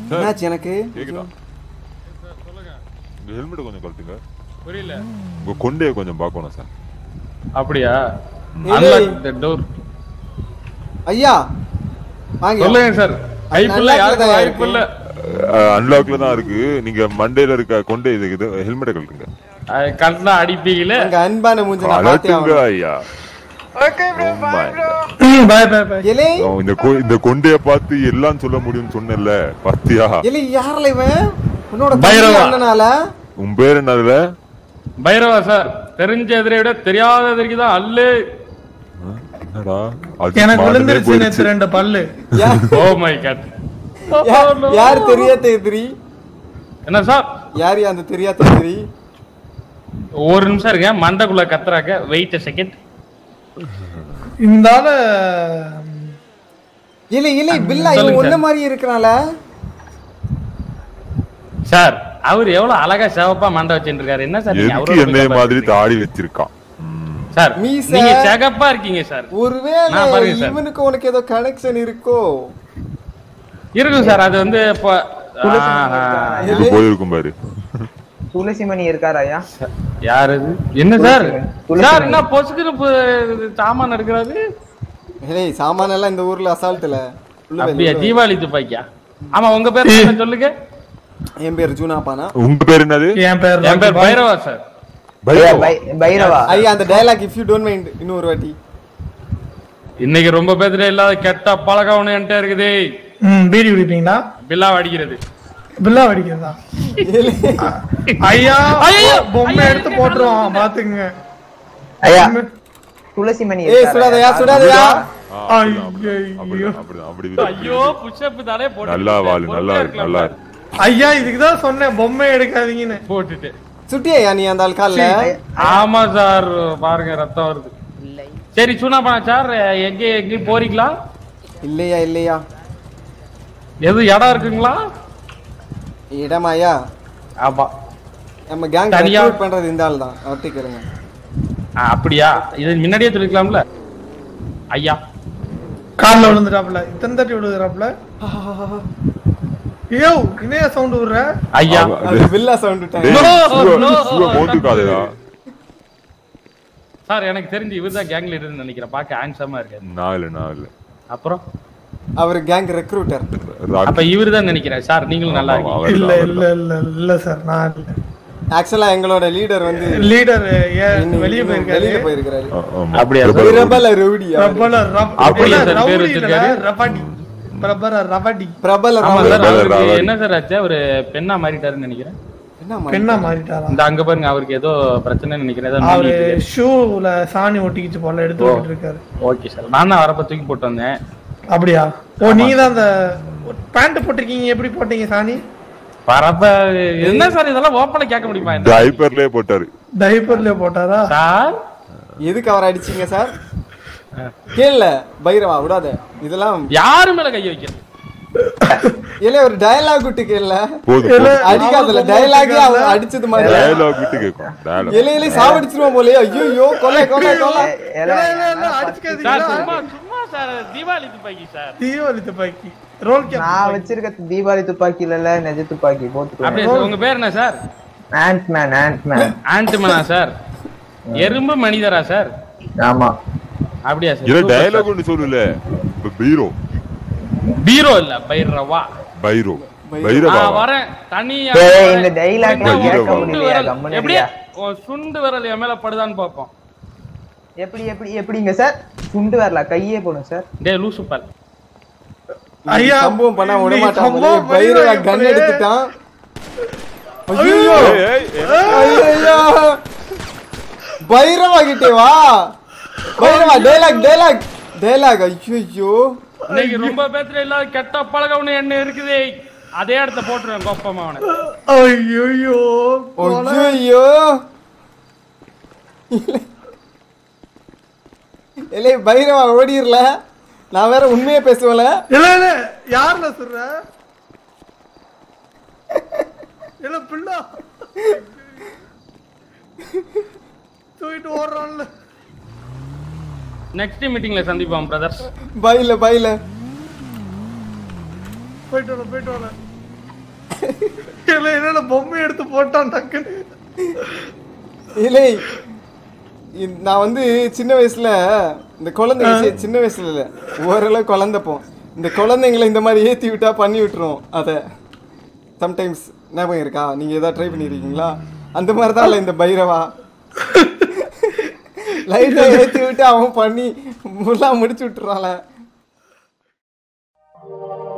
என்னாச்சு எனக்கு கேக்குதா உங்க ஹெல்மெட் கொஞ்சம் கழட்டுங்க புரியல உங்க கொண்டைய கொஞ்சம் பார்க்கணும் சார் அப்படியா ஏய். அன்லாக் த டோர் ஐயா வாங்க சொல்லுங்க சார் கைப்புள்ள நல்லா யாருக்கும் இருக்குதா வாய்ப்பு இல்ல அன்லாக்ல தான் இருக்கு நீங்க மண்டையில இருக்க கொண்டை இது இது ஹெல்மெட்டை கழட்டுங்க கண்ணா அடிப்பீங்களே உங்க அன்பான மூஞ்ச நான் பார்த்தே கழட்டுங்க ஆகணும். ஐயா ரொம்ப பாய் பாய் பாய் எலே அவன் இந்த கொ- இந்த கொண்டைய பார்த்து எல்லாம் சொல்ல முடியும்னு சொன்னேன்ல பாத்தியா எலே யாரல இவன் உன்னோட பைரவா. தம்பி அண்ணனால உன் பேர் என்னதுல பைரவா சார் தெரிஞ்ச எதிரை விட தெரியாத எதிரிக்கு தான் அல்லு என்னடா அது எனக்கு மானமே விழுந்துருச்சு போயிடுச்சு. நேத்து ரெண்டு பல்லு யா- ஓ மை காட் யா- யார் தெரியாத எதிரி என்ன சார் யார் யா அந்த தெரியாத எதிரி ஒரு நிமிஷம் இருங்க மண்டைக்குள்ள கத்துறாக்க வெயிட் செகண்ட் இந்த ஆளு இல்ல இல்ல பில்லா இவன் சொல்லுங்க ஒன்ன சார். மாதிரி இருக்கறான்ல சார் அவர் எவ்வளவு அழகா சிவப்பா மண்டை வச்சுட்டு இருக்காரு என்ன சார் நீங்க எதுக்கு அவரோட என்னைய போய் மாதிரி பாருங்க. தாடி வச்சிருக்கான் சார் மீசை. நீங்க சிகப்பா இருக்கீங்க சார் ஒருவேளை நான் பாருங்க சார். இவனுக்கு உனக்கு ஏதோ கனெக்ஷன் இருக்கோ இருக்கும் சார் அது வந்து இப்போ ஆஹா. இது போயிருக்கும் பாரு துளசிமணி இருக்காரா ஐயா யார் இது என்ன சார் துளசி சார் மணி. என்ன பொசுக்குன்னு பு- சாமான் எடுக்கிறாரு ஏய் சாமான எல்லாம் இந்த ஊர்ல அசால்ட்ல உள்ள வை, அப்படியா உள்ள வை. தீபாவளி துப்பாக்கியா ஆமா உங்க பேர் என்ன சொல்லுங்க என் பேர் ஜூனாப்பானா உங்க பேர் என்னது என் பேர் என் பேர் பைரவா சார் பைரவா? பை- பைரவா ஐயா அந்த dialogue if you don't mind இன்னொரு வாட்டி இன்னைக்கு ரொம்ப பேத்துல இல்லாத கெட்ட பழக்கம் ஒண்ணு என்கிட்ட இருக்குது ம் பீடி குடிப்பீங்களா பில்லா அடிக்கிறது பில்லா வடிக்கிறதா ஐயா ஐயையோ! பொம்மை ஐயா, எடுத்து இங்க போட்டுருவான் பாத்துங்க ஐயா துளசிமணி ஏய் இருக்காரா சுடாதயா ஐயா? சுடாதயா ஆ, அப்படிதான், அப்படிதான், ஐயோ. அப்படிதான், அப்படிதான், அப்படி விடு. ஐயோ புஷ்அப் தானே போட்டு நல்லா வாழு நல்லா இருக்கு நல்லா இருக்கு ஐயா இதுக்கு தான் சொன்னேன் பொம்மை எடுக்காதீங்கன்னு போட்டுட்டு சுட்டியா நீ அந்த ஆள் கால்ல ஆமா சார் பாருங்க ரத்தம் வருது சரி சுனா பண்ண சார் எங்க எங்க போறீங்களா இல்லையா இல்லையா எது இடம் இருக்குங்களா இடமாயா ஆமா நம்ம கேங் தனியா? ரெக்ரூட் பண்றது இந்த ஆள் தான் அவர்கிட்ட கேளுங்க ஆ, அப்படியா இது முன்னாடியே சொல்லிக்கலாம்ல ஐயா கால்ல விழுந்துட்டாப்ல இத்தனை தட்டி விழுதுறாப்ல ஐயோ இணைய சவுண்ட் விடுற ஐயா அவ- அது வில்லா சவுண்ட் விட்டாங்க டேய், No, சுவ- no. சுவ மோந்துக்காதடா. சார் எனக்கு தெரிஞ்சு இவர் தான் கேங் லீடர்னு நினைக்கிறேன் பார்க்க ஹேண்ட்ஸமா இருக்காரு நான் இல்ல, நான் இல்ல. அப்புறம் அவர் கேங் ரெக்ரூட்டர் ராக்- அப்ப இவர் தான் நினைக்கிறேன் சார் நீங்களும் நல்லா ஆமா, இருக்கீங்க இல்ல அவர்தான், இல்ல அவர்தான். இல்ல இல்ல சார் நான் இல்ல ஆக்சுவலா எங்களோட லீடர் வந்து லீடர் ஏன் இன்னும் வெளிய இன்னும் போயிருக்காரு வெளிய போயிருக்காரு ஆ, ஆமா. அப்படியா சார்? பிரபல பிரபல ரவுடியா பிரபல ரப்- அப்படியா இல்ல, சார் பேர் ரவுடி வச்சிருக்காரு? இல்ல, ரபாடி பிரபல ரபாடி பிரபல ஆமா ரவுடி சார் பிரபல அவருக்கு ராவடி. என்ன சார் ஆச்சு அவரு பெண்ணா மாறிட்டாருன்னு நினைக்கிறேன் என்ன பெண்ணா மாதிரி மாறிட்டாரா இந்த அங்க பாருங்க அவருக்கு ஏதோ பிரச்சனை நினைக்கிறேன் ஏதோ அவரு நோண்டிட்டு இருக்காரு. ஷூல சாணி ஒட்டிக்கிச்சு போல எடுத்து விட்டுட்டு இருக்காரு ஓகே சார் நான் தான் வரப்ப தூக்கி போட்டு வந்தேன் அப்படியா ஓ நீங்க தான் அந்த பேண்ட் போட்டிருக்கீங்க எப்படி போட்டீங்க சாணி வரப்ப என்ன சார் இதெல்லாம் ஓப்பனா கேட்க முடியுமா என்ன? டைப்பர்லயே போட்டாரு டைப்பர்ல போட்டாரா சார் எதுக்கு அவர் அடிச்சீங்க சார் கேள பைரவா விடாத இதெல்லாம் யாரு மேல கை வைக்கிறது இல்ல ஒரு டயலாக் விட்டு கேள போதும் இல்ல, போதும். அடிக்காதல அவன் டயலாக் பொம்மை அவன் அடிச்சது மாதிரி டயலாக் விட்டு கேட்கும் டயலாக் இலை இலை சாவடிச்சிருவான் போலே ஐயோ கொலை கொலை கொலை ஏல, இல்ல, இல்ல, இல்ல, சார் அடிச்சுக்காதீங்களா? சும்மா சும்மா சார் தீபாவளி துப்பாக்கி சார் தீபாவளி துப்பாக்கி ரோல் கேப் நான் வச்சிருக்க தீபாவளி துப்பாக்கி இல்ல நிஜ துப்பாக்கி போத்துக்கோ அப்படியே சார், உங்க பேர் என்ன sir ant man ant man ஆண்ட்மனா சார் எறும்பு மனிதரா சார் ஆமா அப்படியா சார் இல்ல Super, டயலாக் sir. ஒண்ணு சொல்லல இப்ப பீரோ பீரோ இல்ல பைரவா பைரோ பைரோ. பைரவா நான் வரேன் தனியா டேய், வரேன். இந்த dialogue எல்லாம் உன் கேட்க சுண்டு முடியலையா? விரல் கம்முனு எப்படியே இருக்கியா? உன் சுண்டு விரல் என் மேல படுதான்னு பாப்போம் எப்படி எப்படி எப்படிங்க சார் சுண்டு வரல கையே போடும் சார் டேய் லூசு பால் ஐயா சம்பவம் பண்ணா விட நீ மாட்டான் போலே. சம்பவம் பைரவா பண்ணிடுவாங்க கன் போலே. எடுத்துட்டான் ஐயோ ஏய், ஏய், ஐயோ பைரவா கிட்டே வா பைரவா டயலாக் டயலாக் டயலாக் ஐயோ இன்னைக்கு ரொம்ப பேத்துல இல்லாத கெட்ட பழக்கம் ஒண்ணு என்ன இருக்குது அதே இடத்த போட்டுருவேன் கோப்பமா அவனை ஐயோ ஐயோ இல்லை பைரவா ஓடிரல நான் வேற உண்மையை பேசுவல இல்ல இல்ல யாருல சொல்ற இல்ல பிள்ளா தூக்கிட்டு ஓடுறான்ல நெக்ஸ்ட் மீட்டிங்ல சந்திப்போம் பிரதர்ஸ் பைல பைல போயிட்டு வரல போயிட்டு வரல இல்ல, என்னடா பொம்மை எடுத்து போட்டான் டக்குன்னு இல்லை இ- நான் வந்து சின்ன வயசுல இந்த குழந்தைங்க சி- சின்ன வயசுல இல்ல ஓரளவு குழந்தப்போ இந்த குழந்தைங்களை இந்த மாதிரி ஏத்தி விட்டா பண்ணி விட்டுரும் அதை சம்டைம்ஸ் ஞாபகம் இருக்கா நீங்க ஏதாவது ட்ரை பண்ணிருக்கீங்களா அந்த மாதிரி தான் இல்ல இந்த பைரவா லைட்டா ஏத்தி விட்டு அவன் பண்ணி முல்லாம் முடிச்சு விட்டுறான்ல